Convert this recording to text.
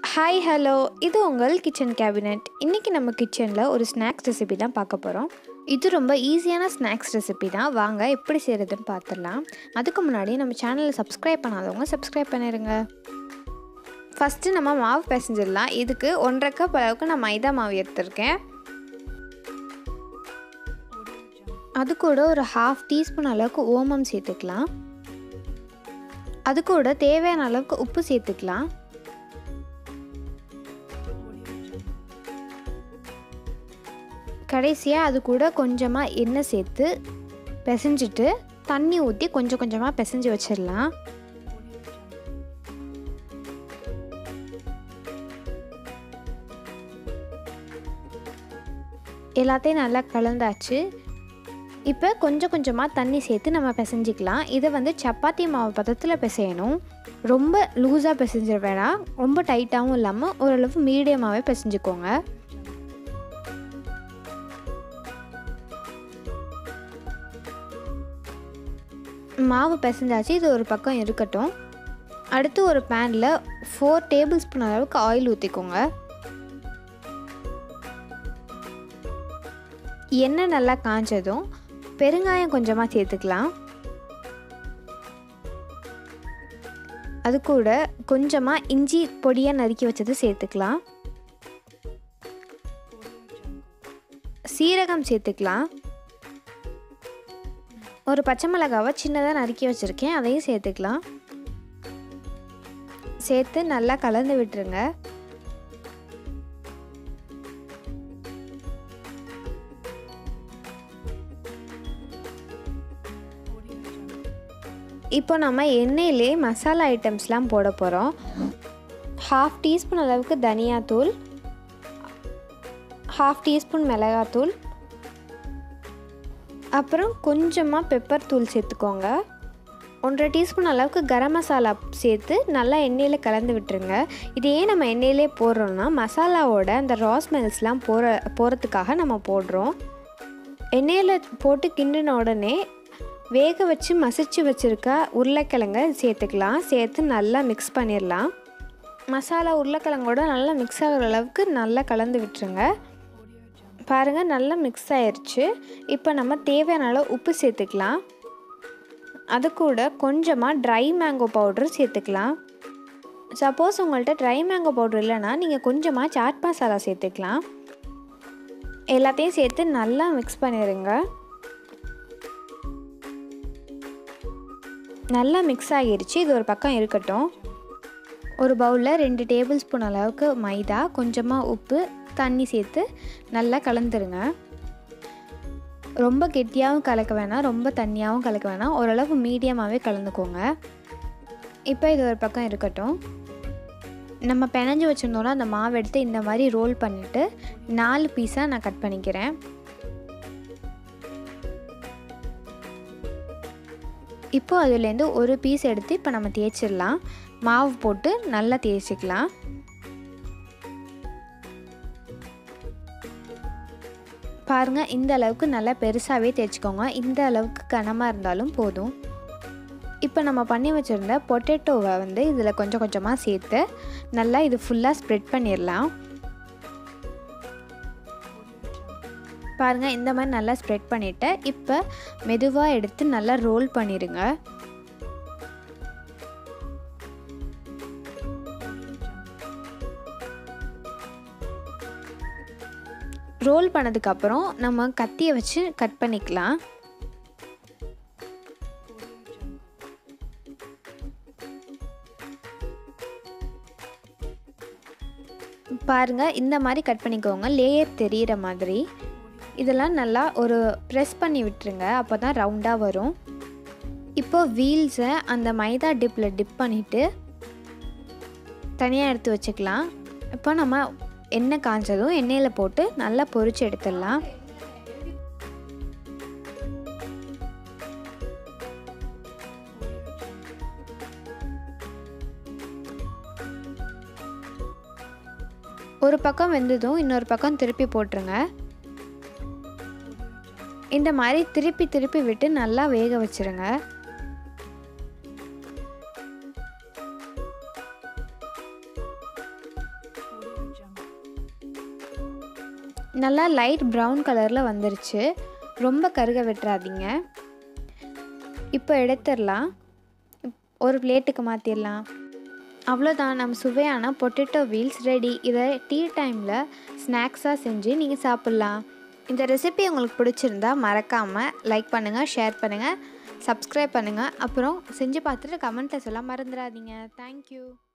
hi hello இது உங்கள் kitchen cabinet இன்றைக்கி நம்ம கிச்சனில் ஒரு ஸ்நாக்ஸ் ரெசிபி தான் பார்க்க போகிறோம் இது ரொம்ப ஈஸியான ஸ்நாக்ஸ் ரெசிபி தான் வாங்க எப்படி செய்கிறதுன்னு பார்த்துடலாம் அதுக்கு முன்னாடி நம்ம சேனலை சப்ஸ்கிரைப் பண்ணாதவங்க சப்ஸ்கிரைப் பண்ணிடுங்க ஃபஸ்ட்டு நம்ம மாவு பிசைஞ்சிடலாம் இதுக்கு ஒன்றரை கப் அளவுக்கு நான் மைதா மாவு எடுத்திருக்கேன் அது கூட ஒரு ஹாஃப் டீஸ்பூன் அளவுக்கு ஓமம் சேர்த்துக்கலாம் அது கூட தேவையான அளவுக்கு உப்பு சேர்த்துக்கலாம் கடைசியாக அது கூட கொஞ்சமாக எண்ணெய் சேர்த்து பிசைஞ்சிட்டு தண்ணி ஊற்றி கொஞ்சம் கொஞ்சமாக பிசைஞ்சு வச்சிடலாம் எல்லாத்தையும் நல்லா கலந்தாச்சு இப்போ கொஞ்சம் கொஞ்சமாக தண்ணி சேர்த்து நம்ம பிசைஞ்சிக்கலாம் இதை வந்து சப்பாத்தி மாவு பதத்தில் பிசையணும் ரொம்ப லூஸாக பிசைஞ்சிட வேணாம் ரொம்ப டைட்டாகவும் இல்லாமல் ஓரளவு மீடியமாகவே பிசைஞ்சுக்கோங்க மாவு பிசைஞ்சாச்சு இது ஒரு பக்கம் இருக்கட்டும் அடுத்து ஒரு பேனில் ஃபோர் டேபிள் ஸ்பூன் அளவுக்கு ஆயில் ஊற்றிக்கோங்க எண்ணெய் நல்லா காஞ்சதும் பெருங்காயம் கொஞ்சமாக சேர்த்துக்கலாம் அது கூட கொஞ்சமாக இஞ்சி பொடியாக நறுக்கி வச்சது சேர்த்துக்கலாம் சீரகம் சேர்த்துக்கலாம் ஒரு பச்சை மிளகாவை சின்னதாக நறுக்கி வச்சுருக்கேன் அதையும் சேர்த்துக்கலாம் சேர்த்து நல்லா கலந்து விட்டுருங்க இப்போ நம்ம எண்ணெயிலே மசாலா ஐட்டம்ஸ்லாம் போட போகிறோம் ஹாஃப் டீஸ்பூன் அளவுக்கு தனியாத்தூள் ஹாஃப் டீஸ்பூன் மிளகாத்தூள் அப்புறம் கொஞ்சமாக பெப்பர் தூள் சேர்த்துக்கோங்க ஒன்றரை டீஸ்பூன் அளவுக்கு கரம் மசாலா சேர்த்து நல்லா எண்ணெயில் கலந்து விட்டுருங்க இதையே நம்ம எண்ணெயிலே போடுறோன்னா மசாலாவோட அந்த ரா ஸ்மெல்ஸ்லாம் போகிற போகிறதுக்காக நம்ம போடுறோம் எண்ணெயில் போட்டு கிண்டின உடனே வேக வச்சு மசிச்சு வச்சுருக்க உருளைக்கிழங்க சேர்த்துக்கலாம் சேர்த்து நல்லா மிக்ஸ் பண்ணிடலாம் மசாலா உருளைக்கிழங்கோட நல்லா மிக்ஸ் ஆகிற அளவுக்கு நல்லா கலந்து விட்டுருங்க பாருங்கள் நல்லா மிக்ஸ் ஆயிடுச்சு இப்போ நம்ம தேவையான அளவு உப்பு சேர்த்துக்கலாம் அது கூட கொஞ்சமாக ட்ரை மேங்கோ பவுடர் சேர்த்துக்கலாம் சப்போஸ் உங்கள்கிட்ட ட்ரை மேங்கோ பவுடர் இல்லைன்னா நீங்கள் கொஞ்சமாக சாட் மசாலா சேர்த்துக்கலாம் எல்லாத்தையும் சேர்த்து நல்லா மிக்ஸ் பண்ணிடுங்க நல்லா மிக்ஸ் ஆகிருச்சு இது ஒரு பக்கம் இருக்கட்டும் ஒரு பவுலில் ரெண்டு டேபிள் ஸ்பூன் அளவுக்கு மைதா கொஞ்சமாக உப்பு தண்ணி சேர்த்து நல்லா கலந்துருங்க ரொம்ப கெட்டியாகவும் கலக்க வேணாம் ரொம்ப தண்ணியாகவும் கலக்க வேணாம் ஓரளவு மீடியமாகவே கலந்துக்கோங்க இப்போ இது ஒரு பக்கம் இருக்கட்டும் நம்ம பிணைஞ்சு வச்சுருந்தோன்னா அந்த மாவு எடுத்து இந்த மாதிரி ரோல் பண்ணிவிட்டு நாலு பீஸாக நான் கட் பண்ணிக்கிறேன் இப்போ அதுலேருந்து ஒரு பீஸ் எடுத்து இப்போ நம்ம தேய்ச்சிடலாம் மாவு போட்டு நல்லா தேய்ச்சிக்கலாம் பாருங்கள் இந்த அளவுக்கு நல்லா பெருசாகவே தேய்ச்சிக்கோங்க இந்த அளவுக்கு கனமாக இருந்தாலும் போதும் இப்போ நம்ம பண்ணி வச்சுருந்த பொட்டேட்டோவை வந்து இதில் கொஞ்சம் கொஞ்சமாக சேர்த்து நல்லா இது ஃபுல்லாக ஸ்ப்ரெட் பண்ணிடலாம் பாருங்கள் இந்த மாதிரி நல்லா ஸ்ப்ரெட் பண்ணிவிட்டு இப்போ மெதுவாக எடுத்து நல்லா ரோல் பண்ணிடுங்க ரோல் பண்ணதுக்கப்புறம் நம்ம கத்தியை வச்சு கட் பண்ணிக்கலாம் பாருங்கள் இந்த மாதிரி கட் பண்ணிக்கோங்க லேயர் தெரிகிற மாதிரி இதெல்லாம் நல்லா ஒரு ப்ரெஸ் பண்ணி விட்டுருங்க அப்போ தான் ரவுண்டாக வரும் இப்போ வீல்ஸை அந்த மைதா டிப்பில் டிப் பண்ணிவிட்டு தனியாக எடுத்து வச்சுக்கலாம் இப்போ நம்ம எண்ணெய் காஞ்சதும் எண்ணெயில் போட்டு நல்லா பொரிச்சு எடுத்துடலாம் ஒரு பக்கம் வெந்ததும் இன்னொரு பக்கம் திருப்பி போட்டுருங்க இந்த மாதிரி திருப்பி திருப்பி விட்டு நல்லா வேக வச்சுருங்க நல்லா லைட் ப்ரௌன் கலரில் வந்துருச்சு ரொம்ப கருக விட்டுறாதீங்க இப்போ எடுத்துடலாம் ஒரு பிளேட்டுக்கு மாற்றிடலாம் அவ்வளோதான் நம்ம சுவையான பொட்டேட்டோ வீல்ஸ் ரெடி இதை டீ டைமில் ஸ்நாக்ஸாக செஞ்சு நீங்கள் சாப்பிட்லாம் இந்த ரெசிபி உங்களுக்கு பிடிச்சிருந்தா மறக்காமல் லைக் பண்ணுங்கள் ஷேர் பண்ணுங்கள் சப்ஸ்கிரைப் பண்ணுங்கள் அப்புறம் செஞ்சு பார்த்துட்டு கமெண்ட்டில் சொல்ல மறந்துடாதீங்க தேங்க்யூ